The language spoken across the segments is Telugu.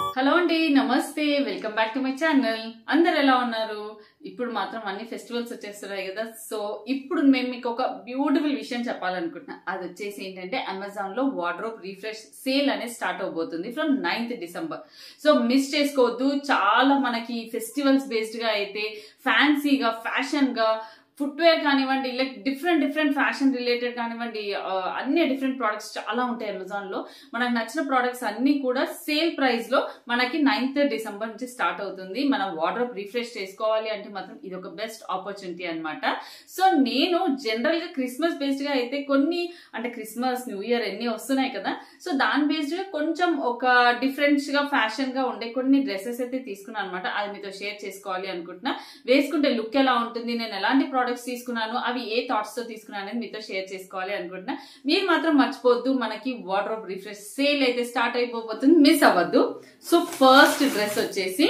హలో అండి నమస్తే welcome back to my channel అందరు ఎలా ఉన్నారు ఇప్పుడు మాత్రం అన్ని ఫెస్టివల్స్ వచ్చేస్తున్నాయి కదా సో ఇప్పుడు మేము మీకు ఒక బ్యూటిఫుల్ విషయం చెప్పాలనుకుంటున్నా అది వచ్చేసి ఏంటంటే అమెజాన్ లో వార్డ్రోబ్ రీఫ్రెష్ సేల్ అనేది స్టార్ట్ అవబోతుంది from ninth December so miss చేసుకోవద్దు చాలా మనకి ఫెస్టివల్స్ బేస్డ్ గా అయితే ఫ్యాన్సీగా ఫ్యాషన్ గా ఫుట్వేర్ కానివ్వండి like different different fashion related కానివ్వండి ఆ, అన్ని డిఫరెంట్ ప్రోడక్ట్స్ చాలా ఉంటాయి అమెజాన్ లో మనకు నచ్చిన ప్రోడక్ట్స్ అన్ని కూడా సేల్ ప్రైస్ లో మనకి నైన్త్ డిసెంబర్ నుంచి స్టార్ట్ అవుతుంది మనం వార్డ్రోబ్ రిఫ్రెష్ చేసుకోవాలి అంటే మాత్రం ఇది ఒక బెస్ట్ ఆపర్చునిటీ అన్నమాట సో నేను జనరల్ గా క్రిస్మస్ బేస్డ్ గా అయితే కొన్ని అంటే క్రిస్మస్ న్యూ ఇయర్ ఎన్ని వస్తున్నాయి కదా సో దాని బేస్డ్ గా కొంచెం ఒక డిఫరెంట్ గా ఫ్యాషన్ గా ఉండే కొన్ని డ్రెస్సెస్ అయితే తీసుకున్నాను అనమాట అది మీతో షేర్ చేసుకోవాలి అనుకుంటున్నా వేసుకుంటే లుక్ ఎలా ఉంటుంది నేను ఎలాంటి ప్రోడక్ట్స్ తీసుకున్నాను అవి ఏ థాట్స్ తో తీసుకున్నాను అనేది మీతో షేర్ చేసుకోవాలి అనుకుంటున్నా మీరు మాత్రం మర్చిపోద్దు మనకి వాటర్ రిఫ్రెష్ సేల్ అయితే స్టార్ట్ అయిపోతుంది మిస్ అవ్వద్దు సో ఫస్ట్ డ్రెస్ వచ్చేసి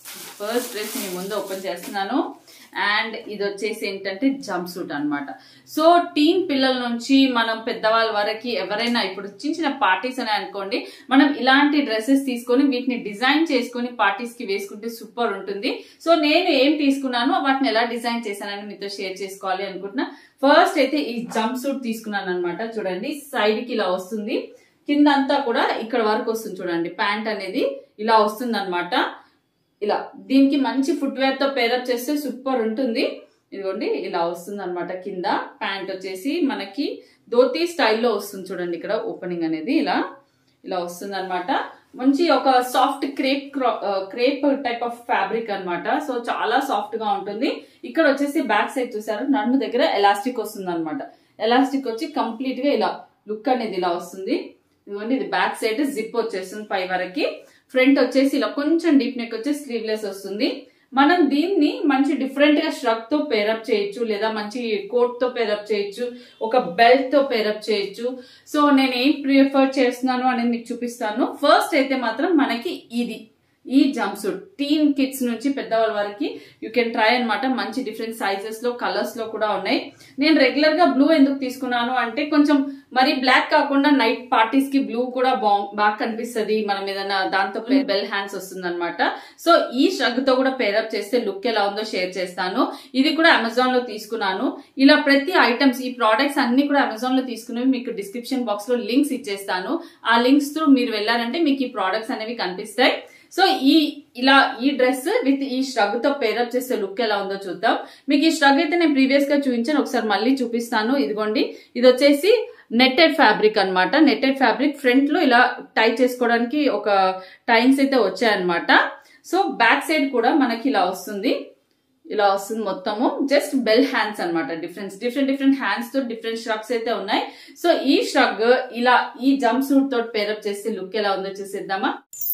ఫస్ట్ డ్రెస్ మీ ముందు ఓపెన్ చేస్తున్నాను అండ్ ఇది వచ్చేసి ఏంటంటే జంప్ సూట్ అనమాట సో టీన్ పిల్లల నుంచి మనం పెద్దవాళ్ళ వరకు ఎవరైనా ఇప్పుడు చిన్న చిన్న పార్టీస్ అని అనుకోండి మనం ఇలాంటి డ్రెస్సెస్ తీసుకొని వీటిని డిజైన్ చేసుకొని పార్టీస్ కి వేసుకుంటే సూపర్ ఉంటుంది సో నేను ఏం తీసుకున్నాను వాటిని ఎలా డిజైన్ చేశానని మీతో షేర్ చేసుకోవాలి అనుకుంటున్నా ఫస్ట్ అయితే ఈ జంప్ సూట్ తీసుకున్నాను అనమాట చూడండి సైడ్ కి ఇలా వస్తుంది కింద అంతా కూడా ఇక్కడ వరకు వస్తుంది చూడండి ప్యాంట్ అనేది ఇలా వస్తుంది అనమాట ఇలా దీనికి మంచి ఫుట్వేర్ తో పేరప్ చేస్తే సూపర్ ఉంటుంది ఇదిగోండి ఇలా వస్తుంది అనమాట కింద ప్యాంట్ వచ్చేసి మనకి ధోతి స్టైల్లో వస్తుంది చూడండి ఇక్కడ ఓపెనింగ్ అనేది ఇలా ఇలా వస్తుంది అనమాట మంచి ఒక soft crepe crepe type of fabric అన్నమాట సో చాలా సాఫ్ట్ గా ఉంటుంది ఇక్కడ వచ్చేసి బ్యాక్ సైడ్ చూసారు నన్ను దగ్గర ఎలాస్టిక్ వస్తుంది అనమాట ఎలాస్టిక్ వచ్చి కంప్లీట్ గా ఇలా లుక్ అనేది ఇలా వస్తుంది ఇదిగోండి ఇది బ్యాక్ సైడ్ జిప్ వచ్చేస్తుంది పై వరకు ఫ్రంట్ వచ్చేసి ఇలా కొంచెం డీప్ నెక్ వచ్చి స్లీవ్లెస్ వస్తుంది మనం దీన్ని మంచి డిఫరెంట్ గా ష్రగ్ తో పేరప్ చేయొచ్చు లేదా మంచి కోట్ తో పేరప్ చేయొచ్చు ఒక బెల్ట్ తో పేరప్ చేయొచ్చు సో నేను ఏం ప్రిఫర్ చేస్తున్నాను అనేది మీకు చూపిస్తాను ఫస్ట్ అయితే మాత్రం మనకి ఇది ఈ జంప్ సూట్ టీన్ కిడ్స్ నుంచి పెద్దవాళ్ళ వరకు యూ కెన్ ట్రై అనమాట మంచి డిఫరెంట్ సైజెస్ లో కలర్స్ లో కూడా ఉన్నాయి నేను రెగ్యులర్ గా బ్లూ ఎందుకు తీసుకున్నాను అంటే కొంచెం మరి బ్లాక్ కాకుండా నైట్ పార్టీస్ కి బ్లూ కూడా బాగా కనిపిస్తుంది మనం ఏదైనా దాంతో బెల్ హ్యాండ్స్ వస్తుంది అనమాట సో ఈ షగ్ తో కూడా పేరప్ చేస్తే లుక్ ఎలా ఉందో షేర్ చేస్తాను ఇది కూడా అమెజాన్ లో తీసుకున్నాను ఇలా ప్రతి ఐటమ్స్ ఈ ప్రోడక్ట్స్ అన్ని కూడా అమెజాన్ లో తీసుకునేవి మీకు డిస్క్రిప్షన్ బాక్స్ లో లింక్స్ ఇచ్చేస్తాను ఆ లింక్స్ త్రూ మీరు వెళ్ళారంటే మీకు ఈ ప్రోడక్ట్స్ అనేవి కనిపిస్తాయి సో ఈ ఇలా ఈ డ్రెస్ విత్ ఈ ష్రగ్ తో పేరప్ చేసే లుక్ ఎలా ఉందో చూద్దాం మీకు ఈ ష్రగ్ అయితే నేను ప్రీవియస్ గా చూపించాను ఒకసారి మళ్ళీ చూపిస్తాను ఇదిగోండి ఇది వచ్చేసి నెట్టెడ్ ఫ్యాబ్రిక్ అన్నమాట నెట్టెడ్ ఫ్యాబ్రిక్ ఫ్రంట్ లో ఇలా టై చేసుకోవడానికి ఒక టైమ్స్ అయితే వచ్చాయన్నమాట సో బ్యాక్ సైడ్ కూడా మనకి ఇలా వస్తుంది ఇలా వస్తుంది మొత్తము జస్ట్ బెల్ హ్యాండ్స్ అన్నమాట డిఫరెన్స్ డిఫరెంట్ డిఫరెంట్ హ్యాండ్స్ తో డిఫరెంట్ ష్రగ్స్ అయితే ఉన్నాయి సో ఈ ష్రగ్ ఇలా ఈ జంప్ సూట్ తోటి పేరప్ చేస్తే లుక్ ఎలా ఉందో చూసేద్దామా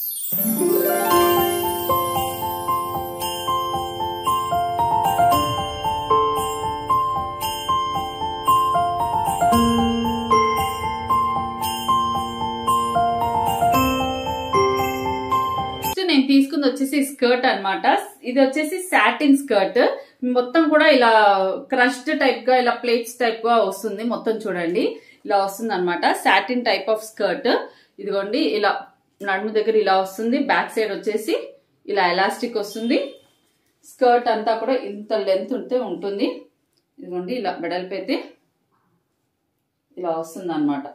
నెక్స్ట్ నేను తీసుకుంది వచ్చేసి స్కర్ట్ అన్నమాట ఇది వచ్చేసి సాటిన్ స్కర్ట్ మొత్తం కూడా ఇలా క్రష్డ్ టైప్ గా ఇలా ప్లేట్స్ టైప్ గా వస్తుంది మొత్తం చూడండి ఇలా వస్తుంది అనమాట సాటిన్ టైప్ ఆఫ్ స్కర్ట్ ఇదిగోండి ఇలా నడుము దగ్గర ఇలా వస్తుంది బ్యాక్ సైడ్ వచ్చేసి ఇలా ఎలాస్టిక్ వస్తుంది స్కర్ట్ అంతా కూడా ఇంత లెంత్ ఉంటే ఉంటుంది ఇదిగోండి ఇలా వెడల్పైతే ఇలా వస్తుంది అనమాట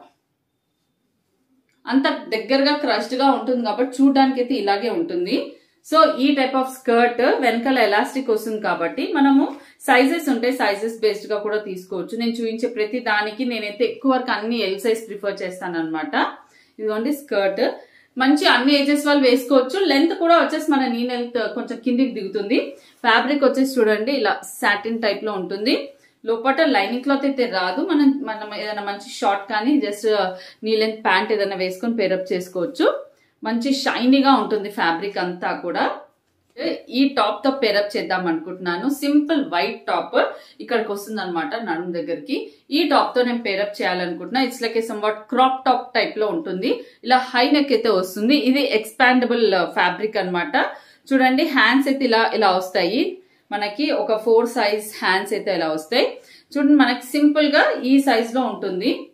అంత దగ్గరగా క్రష్డ్ గా ఉంటుంది కాబట్టి చూడడానికి అయితే ఇలాగే ఉంటుంది సో ఈ టైప్ ఆఫ్ స్కర్ట్ వెనకాల ఎలాస్టిక్ వస్తుంది కాబట్టి మనము సైజెస్ ఉంటాయి సైజెస్ బేస్డ్ గా కూడా తీసుకోవచ్చు నేను చూపించే ప్రతి దానికి నేనైతే ఎక్కువ వరకు అన్ని ఎల్ సైజ్ ప్రిఫర్ చేస్తాను అనమాట ఇదిగోండి స్కర్ట్ మంచి అన్ని ఏజెస్ వాళ్ళు వేసుకోవచ్చు లెంత్ కూడా వచ్చేసి మన నీ లెంత్ కొంచెం కిందికి దిగుతుంది ఫ్యాబ్రిక్ వచ్చేసి చూడండి ఇలా సాటిన్ టైప్ లో ఉంటుంది లోపల లైనింగ్ క్లాత్ అయితే రాదు మనం మనం ఏదైనా మంచి షార్ట్ కానీ జస్ట్ నీ లెంత్ ప్యాంట్ ఏదైనా వేసుకొని పేరప్ చేసుకోవచ్చు మంచి షైనీగా ఉంటుంది ఫ్యాబ్రిక్ అంతా కూడా ఈ టాప్ తో పేరప్ చేద్దాం అనుకుంటున్నాను సింపుల్ వైట్ టాప్ ఇక్కడికి వస్తుంది అనమాట నడుము దగ్గరికి ఈ టాప్ తో నేను పేరప్ చేయాలనుకుంటున్నా it's like a somewhat crop top type లో ఉంటుంది ఇలా హై నెక్ అయితే వస్తుంది ఇది ఎక్స్పాండబుల్ ఫ్యాబ్రిక్ అన్నమాట చూడండి హ్యాండ్స్ అయితే ఇలా ఇలా వస్తాయి మనకి ఒక ఫోర్ సైజ్ హ్యాండ్స్ అయితే ఇలా వస్తాయి చూడండి మనకి సింపుల్ గా ఈ సైజ్ లో ఉంటుంది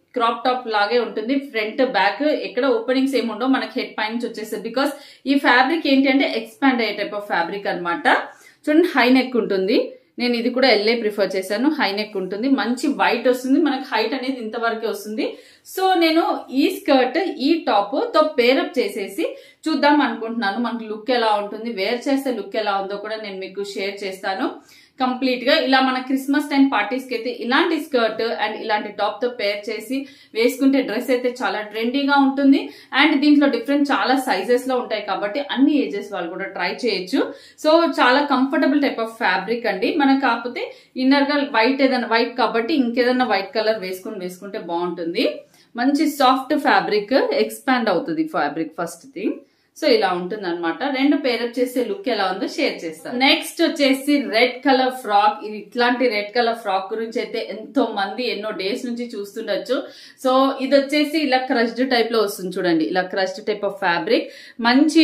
క్రాప్ టాప్ లాగే ఉంటుంది ఫ్రంట్ బ్యాక్ ఎక్కడ ఓపెనింగ్స్ ఏమి ఉండవు మనకి హెడ్ పై నుంచి వచ్చేస్తుంది బికాస్ ఈ ఫ్యాబ్రిక్ ఏంటి అంటే ఎక్స్పాండ్ అయ్యే టైప్ ఆఫ్ ఫ్యాబ్రిక్ అన్నమాట చూడండి హై నెక్ ఉంటుంది నేను ఇది కూడా ఎల్ఏ ప్రిఫర్ చేశాను హై నెక్ ఉంటుంది మంచి వైట్ వస్తుంది మనకి హైట్ అనేది ఇంతవరకే వస్తుంది సో నేను ఈ స్కర్ట్ ఈ టాప్ తో పేరప్ చేసేసి చూద్దాం అనుకుంటున్నాను మనకి లుక్ ఎలా ఉంటుంది వేర్ చేస్తే లుక్ ఎలా ఉందో కూడా నేను మీకు షేర్ చేస్తాను కంప్లీట్ గా ఇలా మన క్రిస్మస్ టైం పార్టీస్ కి అయితే ఇలాంటి స్కర్ట్ అండ్ ఇలాంటి టాప్ తో పేర్ చేసి వేసుకుంటే డ్రెస్ అయితే చాలా ట్రెండీగా ఉంటుంది అండ్ దీంట్లో డిఫరెంట్ చాలా సైజెస్ లో ఉంటాయి కాబట్టి అన్ని ఏజెస్ వాళ్ళు కూడా ట్రై చేయొచ్చు సో చాలా కంఫర్టబుల్ టైప్ ఆఫ్ ఫ్యాబ్రిక్ అండి మనకు కాకపోతే ఇన్నర్ గా వైట్ ఏదైనా వైట్ కాబట్టి ఇంకేదైనా వైట్ కలర్ వేసుకుని వేసుకుంటే బాగుంటుంది మంచి సాఫ్ట్ ఫ్యాబ్రిక్ ఎక్స్పాండ్ అవుతుంది ఫ్యాబ్రిక్ ఫస్ట్ థింగ్ సో ఇలా ఉంటుంది అనమాట రెండు పేరప్ చేసే లుక్ ఎలా ఉందో షేర్ చేస్తాను నెక్స్ట్ వచ్చేసి రెడ్ కలర్ ఫ్రాక్ ఇది ఇట్లాంటి రెడ్ కలర్ ఫ్రాక్ గురించి అయితే ఎంతో మంది ఎన్నో డేస్ నుంచి చూస్తుండొచ్చు సో ఇది వచ్చేసి ఇలా క్రష్డ్ టైప్ లో వస్తుంది చూడండి ఇలా క్రష్డ్ టైప్ ఆఫ్ ఫ్యాబ్రిక్ మంచి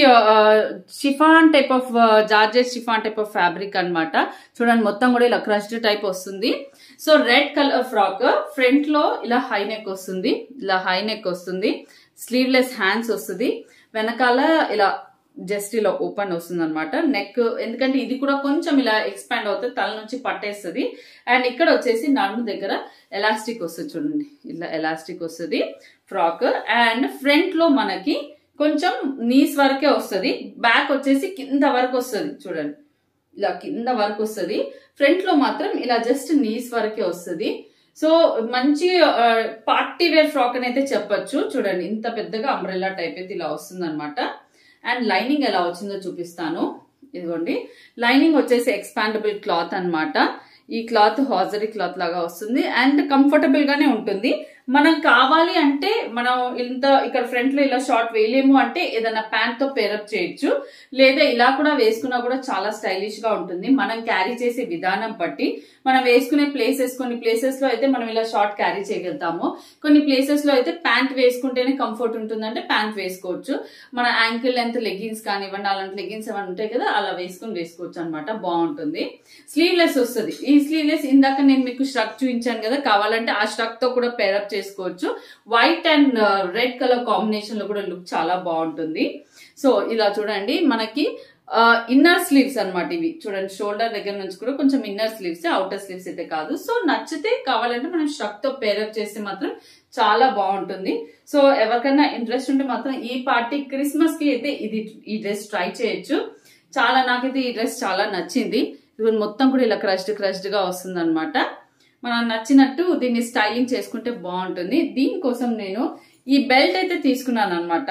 chiffon type of georgettes chiffon type of fabric అన్నమాట చూడండి మొత్తం కూడా ఇలా క్రష్డ్ టైప్ వస్తుంది so red colour frock front లో ఇలా హై నెక్ వస్తుంది ఇలా హై నెక్ వస్తుంది స్లీవ్లెస్ హ్యాండ్స్ వస్తుంది వెనకాల ఇలా జస్ట్ ఇలా ఓపెన్ వస్తుంది అనమాట నెక్ ఎందుకంటే ఇది కూడా కొంచెం ఇలా ఎక్స్పాండ్ అవుతుంది తల నుంచి పట్టేస్తుంది అండ్ ఇక్కడ వచ్చేసి నడుము దగ్గర ఎలాస్టిక్ వస్తుంది చూడండి ఇలా ఎలాస్టిక్ వస్తుంది ఫ్రాక్ అండ్ ఫ్రంట్ లో మనకి కొంచెం నీస్ వరకే వస్తుంది బ్యాక్ వచ్చేసి కింద వరకు వస్తుంది చూడండి ఇలా కింద వరకు వస్తుంది ఫ్రంట్ లో మాత్రం ఇలా జస్ట్ నీస్ వరకే వస్తుంది సో మంచి పార్టీ వేర్ ఫ్రాక్ అని అయితే చెప్పొచ్చు చూడండి ఇంత పెద్దగా అంబ్రెల్లా టైప్ అయితే ఇలా వస్తుంది అనమాట అండ్ లైనింగ్ ఎలా వచ్చిందో చూపిస్తాను ఇదిగోండి లైనింగ్ వచ్చేసి ఎక్స్పాండబుల్ క్లాత్ అన్నమాట ఈ క్లాత్ హాజరీ క్లాత్ లాగా వస్తుంది అండ్ కంఫర్టబుల్ గానే ఉంటుంది మనం కావాలి అంటే మనం ఇంత ఇక్కడ ఫ్రంట్ లో ఇలా షార్ట్ వేయలేము అంటే ఏదైనా ప్యాంట్ తో పేరప్ చేయొచ్చు లేదా ఇలా కూడా వేసుకున్నా కూడా చాలా స్టైలిష్ గా ఉంటుంది మనం క్యారీ చేసే విధానం బట్టి మనం వేసుకునే ప్లేసెస్ కొన్ని ప్లేసెస్ లో అయితే మనం ఇలా షార్ట్ క్యారీ చేయగలుగుతాము కొన్ని ప్లేసెస్ లో అయితే ప్యాంట్ వేసుకుంటేనే కంఫర్ట్ ఉంటుందంటే ప్యాంట్ వేసుకోవచ్చు మన యాంకిల్ లెంత్ లెగిన్స్ కానివ్వండి అలాంటి లెగిన్స్ ఏమైనా ఉంటాయి కదా అలా వేసుకుని వేసుకోవచ్చు అనమాట బాగుంటుంది స్లీవ్లెస్ వస్తుంది ఈ స్లీవ్లెస్ ఇందాక నేను మీకు స్ట్రక్ చూపించాను కదా కావాలంటే ఆ స్ట్రక్ తో కూడా పేరప్ చేసుకోవచ్చు white and red colour combination లో కూడా లుక్ చాలా బాగుంటుంది సో ఇలా చూడండి మనకి ఇన్నర్ స్లీవ్స్ అన్నమాట ఇవి చూడండి షోల్డర్ దగ్గర నుంచి కూడా కొంచెం ఇన్నర్ స్లీవ్స్ అవుటర్ స్లీవ్స్ అయితే కాదు సో నచ్చితే కావాలంటే మనం స్ట్రక్ తో పేరప్ చేస్తే మాత్రం చాలా బాగుంటుంది సో ఎవరికైనా ఇంట్రెస్ట్ ఉంటే మాత్రం ఈ పార్టీ క్రిస్మస్ కి అయితే ఇది ఈ డ్రెస్ ట్రై చేయొచ్చు చాలా నాకైతే ఈ డ్రెస్ చాలా నచ్చింది ఇది మొత్తం కూడా ఇలా క్రష్డ్ క్రష్డ్ గా వస్తుంది అనమాట మనం నచ్చినట్టు దీన్ని స్టైలింగ్ చేసుకుంటే బాగుంటుంది దీనికోసం నేను ఈ బెల్ట్ అయితే తీసుకున్నాను అనమాట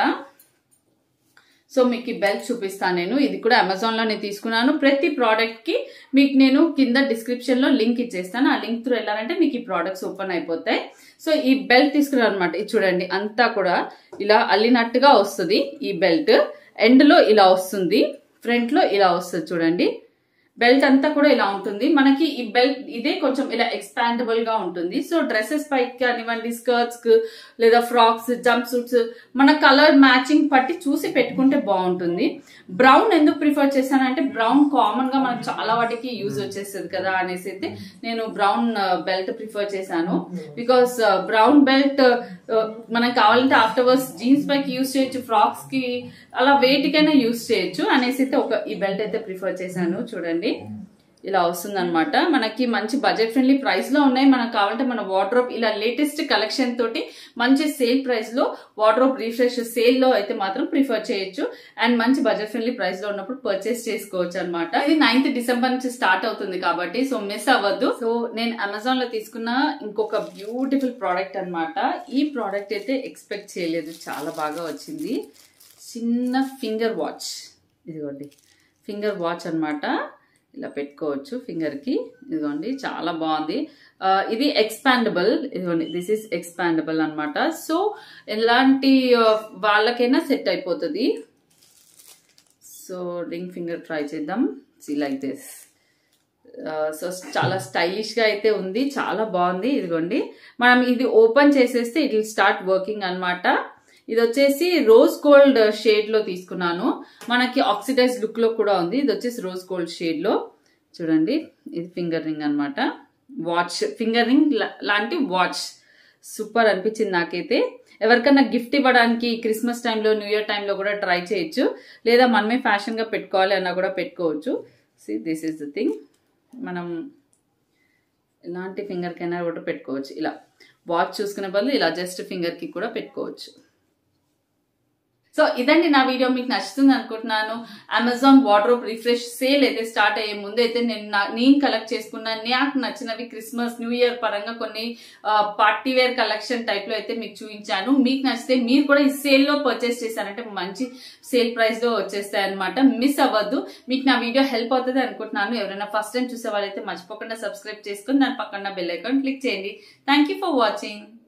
సో మీకు ఈ బెల్ట్ చూపిస్తాను నేను ఇది కూడా అమెజాన్ లోనే తీసుకున్నాను ప్రతి ప్రోడక్ట్ కి మీకు నేను కింద డిస్క్రిప్షన్ లో లింక్ ఇచ్చేస్తాను ఆ లింక్ త్రూ వెళ్ళాలంటే మీకు ఈ ప్రోడక్ట్స్ ఓపెన్ అయిపోతాయి సో ఈ బెల్ట్ తీసుకున్నాను అనమాట ఇది చూడండి అంతా కూడా ఇలా అల్లినట్టుగా వస్తుంది ఈ బెల్ట్ ఎండ్ లో ఇలా వస్తుంది ఫ్రంట్ లో ఇలా వస్తుంది చూడండి బెల్ట్ అంతా కూడా ఇలా ఉంటుంది మనకి ఈ బెల్ట్ ఇదే కొంచెం ఇలా ఎక్స్పాండబుల్ గా ఉంటుంది సో డ్రెస్సెస్ పైకి కానివ్వండి స్కర్ట్స్ కు లేదా ఫ్రాక్స్ జంప్ సూట్స్ మన కలర్ మ్యాచింగ్ పట్టి చూసి పెట్టుకుంటే బాగుంటుంది బ్రౌన్ ఎందుకు ప్రిఫర్ చేశానంటే బ్రౌన్ కామన్ గా మనకు చాలా వాటికి యూజ్ వచ్చేస్తుంది కదా అనేసి అయితే నేను బ్రౌన్ బెల్ట్ ప్రిఫర్ చేశాను బికాస్ బ్రౌన్ బెల్ట్ మనం కావాలంటే ఆఫ్టర్వర్స్ జీన్స్ పైకి యూజ్ చేయొచ్చు ఫ్రాక్స్ కి అలా వేటికైనా యూజ్ చేయొచ్చు అనేసి అయితే ఒక ఈ బెల్ట్ అయితే ప్రిఫర్ చేశాను చూడండి ఇలా వస్తుంది అనమాట మనకి మంచి బడ్జెట్ ఫ్రెండ్లీ ప్రైస్ లో ఉన్నాయి మనకు కావాలంటే మన వార్డ్రోబ్ ఇలా లేటెస్ట్ కలెక్షన్ తోటి మంచి సేల్ ప్రైస్ లో వార్డ్రోబ్ రీఫ్రెష్ సేల్ లో అయితే మాత్రం ప్రిఫర్ చేయొచ్చు అండ్ మంచి బడ్జెట్ ఫ్రెండ్లీ ప్రైస్ లో ఉన్నప్పుడు పర్చేస్ చేసుకోవచ్చు అనమాట ఇది నైన్త్ డిసెంబర్ నుంచి స్టార్ట్ అవుతుంది కాబట్టి సో మిస్ అవ్వద్దు సో నేను అమెజాన్ లో తీసుకున్న ఇంకొక బ్యూటిఫుల్ ప్రోడక్ట్ అన్నమాట ఈ ప్రోడక్ట్ అయితే ఎక్స్పెక్ట్ చేయలేదు చాలా బాగా వచ్చింది చిన్న ఫింగర్ వాచ్ ఇదిగోండి ఫింగర్ వాచ్ అన్నమాట ఇలా పెట్టుకోవచ్చు ఫింగర్కి ఇదిగోండి చాలా బాగుంది ఆ, ఇది ఎక్స్పాండబుల్ ఇదిగోండి దిస్ ఇస్ ఎక్స్పాండబుల్ అన్నమాట సో ఎలాంటి ఆ, వాళ్ళకైనా సెట్ అయిపోతుంది సో రింగ్ ఫింగర్ ట్రై చేద్దాం సి లైక్ దిస్ సో చాలా స్టైలిష్ గా అయితే ఉంది చాలా బాగుంది ఇదిగోండి మనం ఇది ఓపెన్ చేసేస్తే ఇట్ విల్ స్టార్ట్ వర్కింగ్ అన్నమాట ఇది వచ్చేసి రోజ్ గోల్డ్ షేడ్ లో తీసుకున్నాను మనకి ఆక్సిడైజ్ లుక్ లో కూడా ఉంది ఇది వచ్చేసి రోజ్ గోల్డ్ షేడ్ లో చూడండి ఇది ఫింగర్ రింగ్ అన్నమాట వాచ్ ఫింగర్ రింగ్ లాంటి వాచ్ సూపర్ అనిపించింది నాకైతే ఎవరికన్నా గిఫ్ట్ ఇవ్వడానికి క్రిస్మస్ టైంలో న్యూ ఇయర్ టైంలో కూడా ట్రై చేయొచ్చు లేదా మనమే ఫ్యాషన్గా పెట్టుకోవాలి అన్నా కూడా పెట్టుకోవచ్చు see this is the thing మనం ఎలాంటి ఫింగర్కైనా కూడా పెట్టుకోవచ్చు ఇలా వాచ్ చూసుకునే బదులు ఇలా జస్ట్ ఫింగర్కి కూడా పెట్టుకోవచ్చు సో ఇదండి నా వీడియో మీకు నచ్చుతుంది అనుకుంటున్నాను అమెజాన్ వార్డ్రోబ్ రిఫ్రెష్ సేల్ అయితే స్టార్ట్ అయ్యే ముందు అయితే నేను నా- నేను కలెక్ట్ చేసుకున్న నాకు నచ్చినవి క్రిస్మస్ న్యూ ఇయర్ పరంగా కొన్ని పార్టీ వేర్ కలెక్షన్ టైప్ లో అయితే మీకు చూపించాను మీకు నచ్చితే మీరు కూడా ఈ సేల్ లో పర్చేస్ చేశారంటే మంచి సేల్ ప్రైస్ లో వచ్చేస్తాయి అనమాట మిస్ అవ్వద్దు మీకు నా వీడియో హెల్ప్ అవుతుంది అనుకుంటున్నాను ఎవరైనా ఫస్ట్ టైం చూసే వాళ్ళైతే మర్చిపోకుండా సబ్స్క్రైబ్ చేసుకుని దాని పక్కన బెల్ ఐకాన్ క్లిక్ చేయండి థ్యాంక్ యూ ఫర్ వాచింగ్